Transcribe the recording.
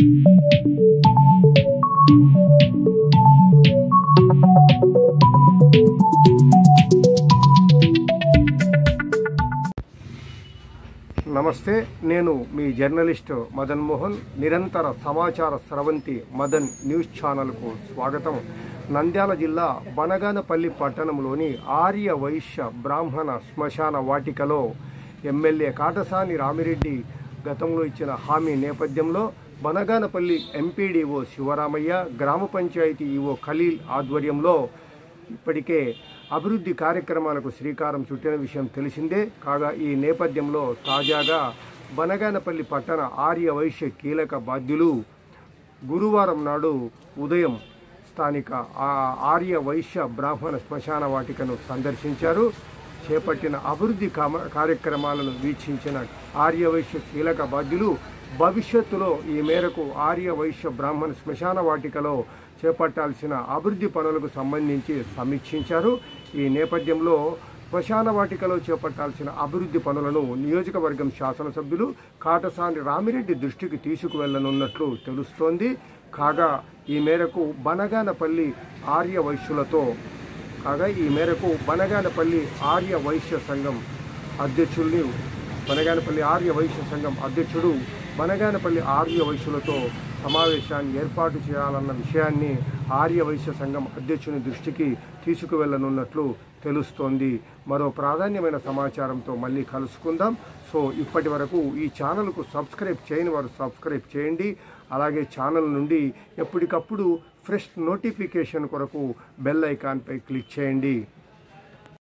నమస్తే నేను మీ జర్నలిస్ట్ మదన్ మోహన్ నిరంతర సమాచార స్రవంతి మదన్ న్యూస్ ఛానల్కు స్వాగతం నంద్యాల జిల్లా బనగానపల్లి పట్టణంలోని ఆర్య వైశ్య బ్రాహ్మణ శ్మశాన వాటికలో ఎమ్మెల్యే కాటసాని రామిరెడ్డి గతంలో ఇచ్చిన హామీ నేపథ్యంలో బనగానపల్లి ఎంపీడీఓ శివరామయ్య గ్రామ పంచాయతీ ఈఓ ఖలీల్ ఆధ్వర్యంలో ఇప్పటికే అభివృద్ధి కార్యక్రమాలకు శ్రీకారం చుట్టిన విషయం తెలిసిందే కాగా ఈ నేపథ్యంలో తాజాగా బనగానపల్లి పట్టణ ఆర్య వైశ్య కీలక బాధ్యులు గురువారం నాడు ఉదయం స్థానిక ఆ ఆర్య వైశ్య బ్రాహ్మణ శ్మశాన వాటికను సందర్శించారు చేపట్టిన అభివృద్ధి కామ కార్యక్రమాలను వీక్షించిన ఆర్య వైశ్య కీలక బాధ్యులు భవిష్యత్తులో ఈ మేరకు ఆర్య వైశ్య బ్రాహ్మణ శ్మశాన వాటికలో చేపట్టాల్సిన అభివృద్ధి పనులకు సంబంధించి సమీక్షించారు ఈ నేపథ్యంలో శ్మశాన వాటికలో చేపట్టాల్సిన అభివృద్ధి పనులను నియోజకవర్గం శాసనసభ్యులు కాటసాని రామిరెడ్డి దృష్టికి తీసుకువెళ్లనున్నట్లు తెలుస్తోంది కాగా ఈ మేరకు బనగానపల్లి ఆర్య వైశ్యులతో కాగా ఈ మేరకు బనగానపల్లి ఆర్య వైశ్య సంఘం అధ్యక్షుల్ని బనగానపల్లి ఆర్య వైశ్య సంఘం అధ్యక్షుడు బనగానపల్లి ఆర్య వైశ్యులతో సమావేశాన్ని ఏర్పాటు చేయాలన్న విషయాన్ని ఆర్య వైశ్య సంఘం అధ్యక్షుని దృష్టికి తీసుకువెళ్ళనున్నట్లు తెలుస్తోంది మరో ప్రాధాన్యమైన సమాచారంతో మళ్ళీ కలుసుకుందాం సో ఇప్పటి వరకు ఈ ఛానల్కు సబ్స్క్రైబ్ చేయని వారు సబ్స్క్రైబ్ చేయండి అలాగే ఛానల్ నుండి ఎప్పటికప్పుడు ఫ్రెష్ నోటిఫికేషన్ కొరకు బెల్ ఐకాన్పై క్లిక్ చేయండి